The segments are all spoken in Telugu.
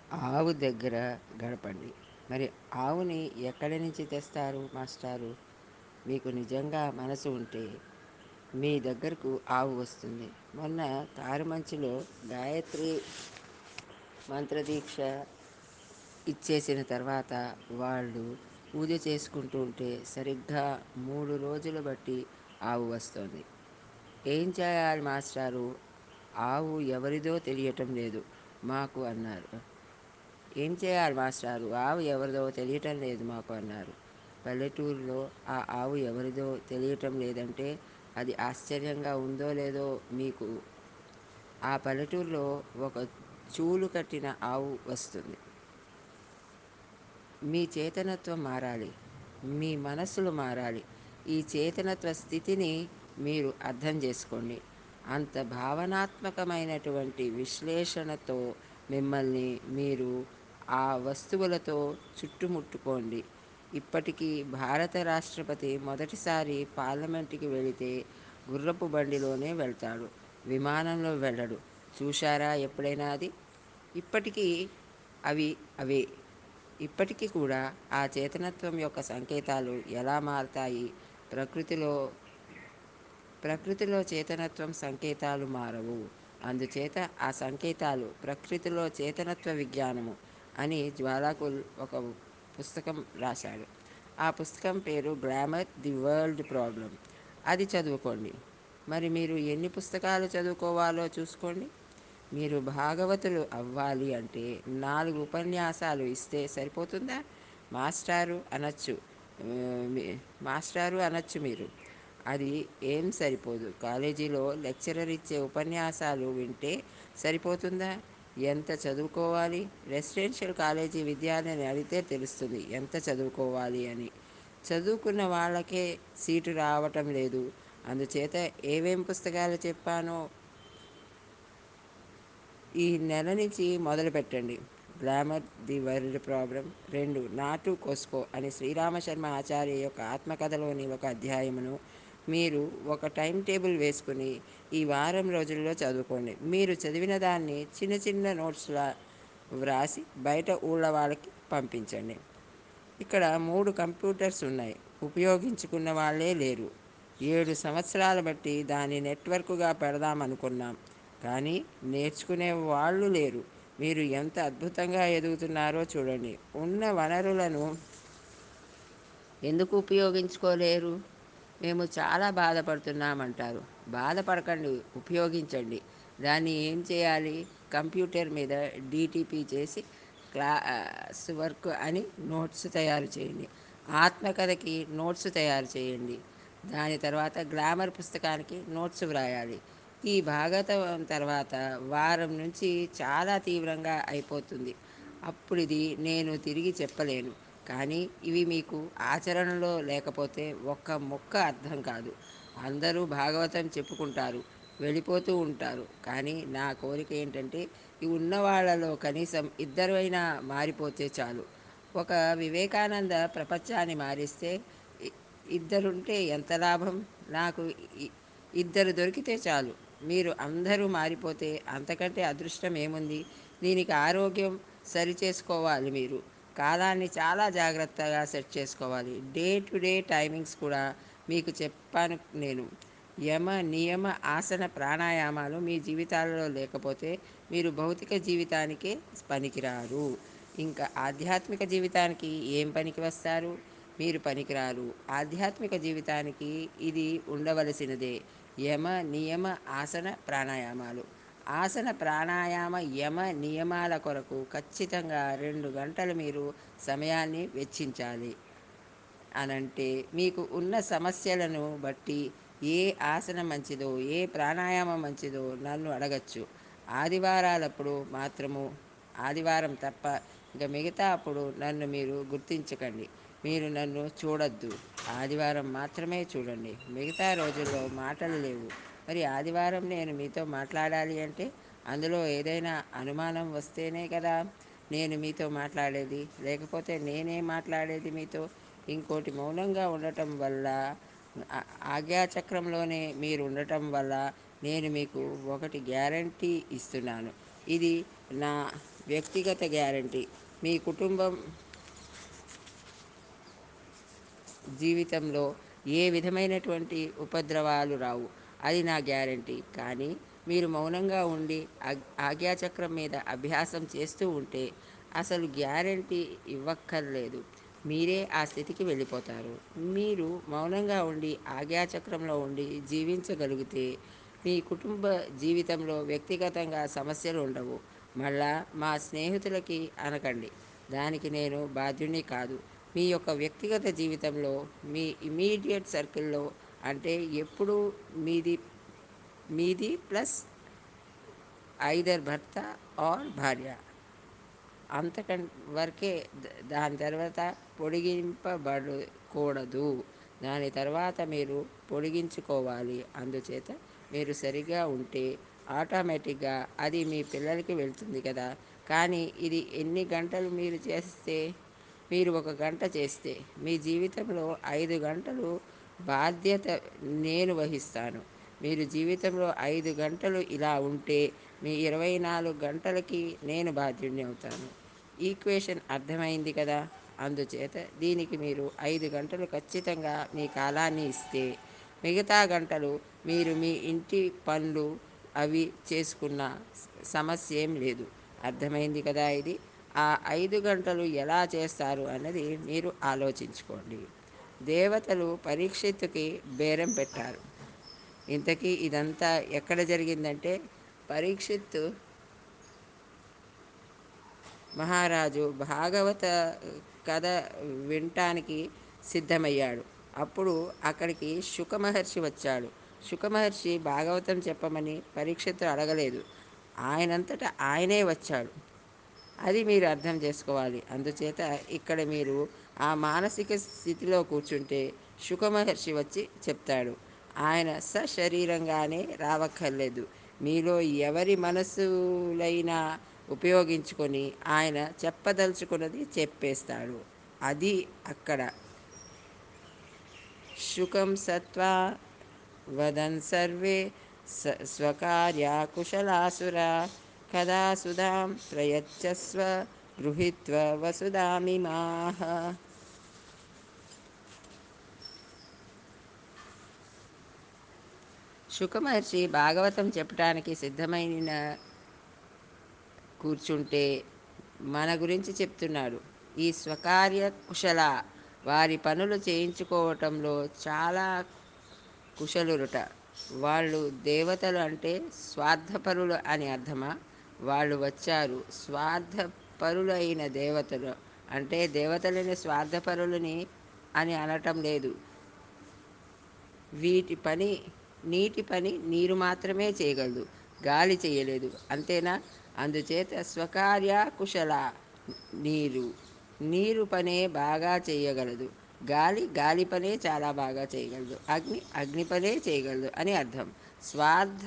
ఆవు దగ్గర గడపండి మరి ఆవుని ఎక్కడి నుంచి తెస్తారు మాస్టారు మీకు నిజంగా మనసు ఉంటే మీ దగ్గరకు ఆవు వస్తుంది మొన్న కారుమంచిలో గాయత్రి మంత్రదీక్ష ఇచ్చేసిన తర్వాత వాళ్ళు పూజ చేసుకుంటూ ఉంటే సరిగ్గా మూడు రోజులు బట్టి ఆవు వస్తుంది ఏం చేయాలి మాస్టారు ఆవు ఎవరిదో తెలియటం లేదు మాకు అన్నారు ఏం చేయాలి మాస్టారు ఆవు ఎవరిదో తెలియటం లేదు మాకు అన్నారు పల్లెటూరులో ఆ ఆవు ఎవరిదో తెలియటం లేదంటే అది ఆశ్చర్యంగా ఉందో లేదో మీకు ఆ పల్లెటూరులో ఒక చూలు కట్టిన ఆవు వస్తుంది మీ చేతనత్వం మారాలి మీ మనస్సులు మారాలి ఈ చేతనత్వ స్థితిని మీరు అర్థం చేసుకోండి అంత భావనాత్మకమైనటువంటి విశ్లేషణతో మిమ్మల్ని మీరు ఆ వస్తువులతో చుట్టుముట్టుకోండి ఇప్పటికీ భారత రాష్ట్రపతి మొదటిసారి పార్లమెంటుకి వెళితే గుర్రపు బండిలోనే వెళ్తాడు విమానంలో వెళ్ళడు చూశారా ఎప్పుడైనా అది ఇప్పటికీ అవి అవే ఇప్పటికీ కూడా ఆ చేతనత్వం యొక్క సంకేతాలు ఎలా మారతాయి ప్రకృతిలో ప్రకృతిలో చేతనత్వం సంకేతాలు మారవు అందుచేత ఆ సంకేతాలు ప్రకృతిలో చేతనత్వ విజ్ఞానము అని జ్వాలాకుల్ ఒక పుస్తకం రాశాడు ఆ పుస్తకం పేరు గ్లామర్ ది వరల్డ్ ప్రాబ్లం అది చదువుకోండి మరి మీరు ఎన్ని పుస్తకాలు చదువుకోవాలో చూసుకోండి మీరు భాగవతులు అవ్వాలి అంటే నాలుగు ఉపన్యాసాలు ఇస్తే సరిపోతుందా మాస్టారు అనొచ్చు మాస్టారు అనొచ్చు మీరు అది ఏం సరిపోదు కాలేజీలో లెక్చరర్ ఇచ్చే ఉపన్యాసాలు వింటే సరిపోతుందా ఎంత చదువుకోవాలి రెసిడెన్షియల్ కాలేజీ విద్యార్థిని అడిగితే తెలుస్తుంది ఎంత చదువుకోవాలి అని చదువుకున్న వాళ్ళకే సీటు రావటం లేదు అందుచేత ఏమేం పుస్తకాలు చెప్పానో ఈ నెల నుంచి మొదలు పెట్టండి గ్లామర్ ది వరల్డ్ ప్రాబ్లం రెండు నాటు కోస్కో అని శ్రీరామశర్మ ఆచార్య యొక్క ఆత్మకథలోని ఒక అధ్యాయమును మీరు ఒక టైం టేబుల్ వేసుకుని ఈ వారం రోజుల్లో చదువుకోండి మీరు చదివిన దాన్ని చిన్న చిన్న నోట్స్లా వ్రాసి బయట ఊళ్ళ వాళ్ళకి పంపించండి ఇక్కడ మూడు కంప్యూటర్స్ ఉన్నాయి ఉపయోగించుకున్న వాళ్ళే లేరు ఏడు సంవత్సరాల బట్టి దాని నెట్వర్క్గా పెడదామనుకున్నాం కానీ నేర్చుకునే వాళ్ళు లేరు మీరు ఎంత అద్భుతంగా ఎదుగుతున్నారో చూడండి ఉన్న వనరులను ఎందుకు ఉపయోగించుకోలేరు మేము చాలా బాధపడుతున్నామంటారు బాధపడకండి ఉపయోగించండి దాన్ని ఏం చేయాలి కంప్యూటర్ మీద డిటిపి చేసి క్లాస్ వర్క్ అని నోట్స్ తయారు చేయండి ఆత్మకథకి నోట్స్ తయారు చేయండి దాని తర్వాత గ్లామర్ పుస్తకానికి నోట్స్ వ్రాయాలి ఈ భాగవతం తర్వాత వారం నుంచి చాలా తీవ్రంగా అయిపోతుంది అప్పుడు ఇది నేను తిరిగి చెప్పలేను కానీ ఇవి మీకు ఆచరణలో లేకపోతే ఒక్క ముక్క అర్థం కాదు అందరూ భాగవతం చెప్పుకుంటారు వెళ్ళిపోతూ ఉంటారు కానీ నా కోరిక ఏంటంటే ఈ ఉన్న వాళ్ళలో కనీసం ఇద్దరు అయినా మారిపోతే చాలు ఒక వివేకానంద ప్రపంచాన్ని మారిస్తే ఇద్దరుంటే ఎంత లాభం నాకు ఇద్దరు దొరికితే చాలు మీరు అందరూ మారిపోతే అంతకంటే అదృష్టం ఏముంది దీనికి ఆరోగ్యం సరి చేసుకోవాలి మీరు కాలాన్ని చాలా జాగ్రత్తగా సెట్ చేసుకోవాలి డే టు డే టైమింగ్స్ కూడా మీకు చెప్పాను నేను యమ నియమ ఆసన ప్రాణాయామాలు మీ జీవితాలలో లేకపోతే మీరు భౌతిక జీవితానికే పనికిరారు ఇంకా ఆధ్యాత్మిక జీవితానికి ఏం పనికి వస్తారు మీరు పనికిరారు ఆధ్యాత్మిక జీవితానికి ఇది ఉండవలసినదే యమ నియమ ఆసన ప్రాణాయామాలు ఆసన ప్రాణాయామ యమ నియమాల కొరకు ఖచ్చితంగా రెండు గంటలు మీరు సమయాన్ని వెచ్చించాలి అనంటే మీకు ఉన్న సమస్యలను బట్టి ఏ ఆసనం మంచిదో ఏ ప్రాణాయామం మంచిదో నన్ను అడగచ్చు ఆదివారాలప్పుడు మాత్రము ఆదివారం తప్ప ఇక మిగతా అప్పుడు నన్ను మీరు గుర్తించకండి మీరు నన్ను చూడొద్దు ఆదివారం మాత్రమే చూడండి మిగతా రోజుల్లో మాటలు లేవు మరి ఆదివారం నేను మీతో మాట్లాడాలి అంటే అందులో ఏదైనా అనుమానం వస్తేనే కదా నేను మీతో మాట్లాడేది లేకపోతే నేనే మాట్లాడేది మీతో ఇంకోటి మౌనంగా ఉండటం వల్ల ఆజ్ఞాచక్రంలోనే మీరు ఉండటం వల్ల నేను మీకు ఒకటి గ్యారంటీ ఇస్తున్నాను ఇది నా వ్యక్తిగత గ్యారంటీ మీ కుటుంబం జీవితంలో ఏ విధమైనటువంటి ఉపద్రవాలు రావు అది నా గ్యారంటీ కానీ మీరు మౌనంగా ఉండి ఆజ్ఞాచక్రం మీద అభ్యాసం చేస్తూ ఉంటే అసలు గ్యారంటీ ఇవ్వక్కర్లేదు మీరే ఆ స్థితికి వెళ్ళిపోతారు మీరు మౌనంగా ఉండి ఆజ్ఞాచక్రంలో ఉండి జీవించగలిగితే మీ కుటుంబ జీవితంలో వ్యక్తిగతంగా సమస్యలు ఉండవు మళ్ళా మా స్నేహితులకి అనకండి దానికి నేను బాధ్యుణ్ణి కాదు మీ యొక్క వ్యక్తిగత జీవితంలో మీ ఇమీడియట్ సర్కిల్లో అంటే ఎప్పుడు మీది మీది ప్లస్ ఐదర్ భర్త ఆర్ భార్య అంతకం వరకే దాని తర్వాత పొడిగింపబడకూడదు దాని తర్వాత మీరు పొడిగించుకోవాలి అందుచేత మీరు సరిగా ఉంటే ఆటోమేటిక్గా అది మీ పిల్లలకి వెళ్తుంది కదా కానీ ఇది ఎన్ని గంటలు మీరు చేస్తే మీరు ఒక గంట చేస్తే మీ జీవితంలో ఐదు గంటలు బాధ్యత నేను వహిస్తాను మీరు జీవితంలో ఐదు గంటలు ఇలా ఉంటే మీ ఇరవై నాలుగు గంటలకి నేను బాధ్యుడిని అవుతాను ఈక్వేషన్ అర్థమైంది కదా అందుచేత దీనికి మీరు ఐదు గంటలు ఖచ్చితంగా మీ కాలాన్ని ఇస్తే మిగతా గంటలు మీరు మీ ఇంటి పనులు అవి చేసుకున్న సమస్య ఏం లేదు అర్థమైంది కదా ఇది ఆ ఐదు గంటలు ఎలా చేస్తారు అన్నది మీరు ఆలోచించుకోండి దేవతలు పరీక్షిత్తుకి బేరం పెట్టారు ఇంతకీ ఇదంతా ఎక్కడ జరిగిందంటే పరీక్షిత్తు మహారాజు భాగవత కథ వినటానికి సిద్ధమయ్యాడు అప్పుడు అక్కడికి శుకమహర్షి వచ్చాడు శుకమహర్షి భాగవతం చెప్పమని పరీక్షిత్తు అడగలేదు ఆయనంతటా ఆయనే వచ్చాడు అది మీరు అర్థం చేసుకోవాలి అందుచేత ఇక్కడ మీరు ఆ మానసిక స్థితిలో కూర్చుంటే శుకమహర్షి వచ్చి చెప్తాడు ఆయన సశరీరంగానే రావక్కర్లేదు మీలో ఎవరి మనసులైనా ఉపయోగించుకొని ఆయన చెప్పదలుచుకున్నది చెప్పేస్తాడు అది అక్కడ శుకం సత్వా వదన్ సర్వే స స్వకార్యా కుశలాసురా కదా సుధాం ప్రయచ్చస్వ గృహీత్వ వసుధామిమాహ శుకమహర్షి భాగవతం చెప్పడానికి సిద్ధమైన కూర్చుంటే మన గురించి చెప్తున్నాడు ఈ స్వకార్య కుశల వారి పనులు చేయించుకోవటంలో చాలా కుశలురట వాళ్ళు దేవతలు అంటే స్వార్థపరులు అని అర్థమా వాళ్ళు వచ్చారు స్వార్థపరులు అయిన దేవతలు అంటే దేవతలని స్వార్థపరులని అని అనటం లేదు వీటి పని నీటి పని నీరు మాత్రమే చేయగలదు గాలి చేయలేదు అంతేనా అందుచేత స్వకార్య కుశల నీరు నీరు పనే బాగా చేయగలదు గాలి గాలి పనే చాలా బాగా చేయగలదు అగ్ని అగ్ని పనే చేయగలదు అని అర్థం స్వార్థ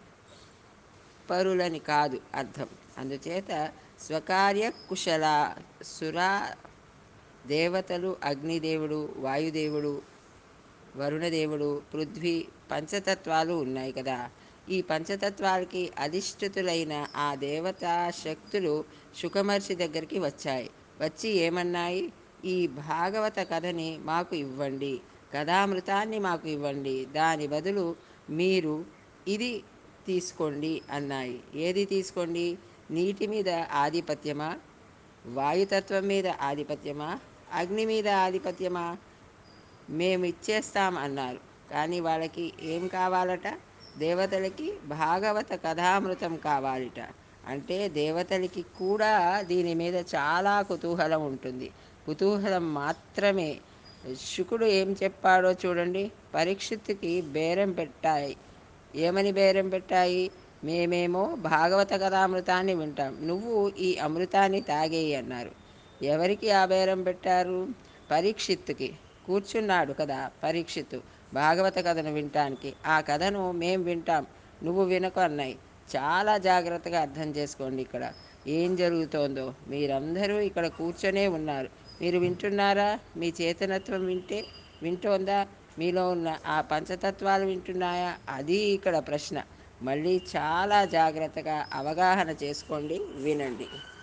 పరులని కాదు అర్థం అందుచేత స్వకార్య కుశల సురా దేవతలు అగ్నిదేవుడు వాయుదేవుడు వరుణదేవుడు పృథ్వీ పంచతత్వాలు ఉన్నాయి కదా ఈ పంచతత్వాలకి అధిష్ఠితులైన ఆ దేవతా శక్తులు శుకమర్షి దగ్గరికి వచ్చాయి వచ్చి ఏమన్నాయి ఈ భాగవత కథని మాకు ఇవ్వండి కథామృతాన్ని మాకు ఇవ్వండి దాని బదులు మీరు ఇది తీసుకోండి అన్నాయి ఏది తీసుకోండి నీటి మీద ఆధిపత్యమా వాయుతత్వం మీద ఆధిపత్యమా అగ్ని మీద ఆధిపత్యమా మేము ఇచ్చేస్తాం అన్నారు కానీ వాళ్ళకి ఏం కావాలట దేవతలకి భాగవత కథామృతం కావాలిట అంటే దేవతలకి కూడా దీని మీద చాలా కుతూహలం ఉంటుంది కుతూహలం మాత్రమే శుకుడు ఏం చెప్పాడో చూడండి పరీక్షిత్తుకి బేరం పెట్టాయి ఏమని బేరం పెట్టాయి మేమేమో భాగవత కథామృతాన్ని వింటాం నువ్వు ఈ అమృతాన్ని తాగేయి అన్నారు ఎవరికి ఆ బేరం పెట్టారు పరీక్షిత్తుకి కూర్చున్నాడు కదా పరీక్షిత్తు భాగవత కథను వినటానికి ఆ కథను మేం వింటాం నువ్వు వినకు అన్నాయి చాలా జాగ్రత్తగా అర్థం చేసుకోండి ఇక్కడ ఏం జరుగుతోందో మీరందరూ ఇక్కడ కూర్చొనే ఉన్నారు మీరు వింటున్నారా మీ చేతనత్వం వింటే వింటోందా మీలో ఉన్న ఆ పంచతత్వాలు వింటున్నాయా అది ఇక్కడ ప్రశ్న మళ్ళీ చాలా జాగ్రత్తగా అవగాహన చేసుకోండి వినండి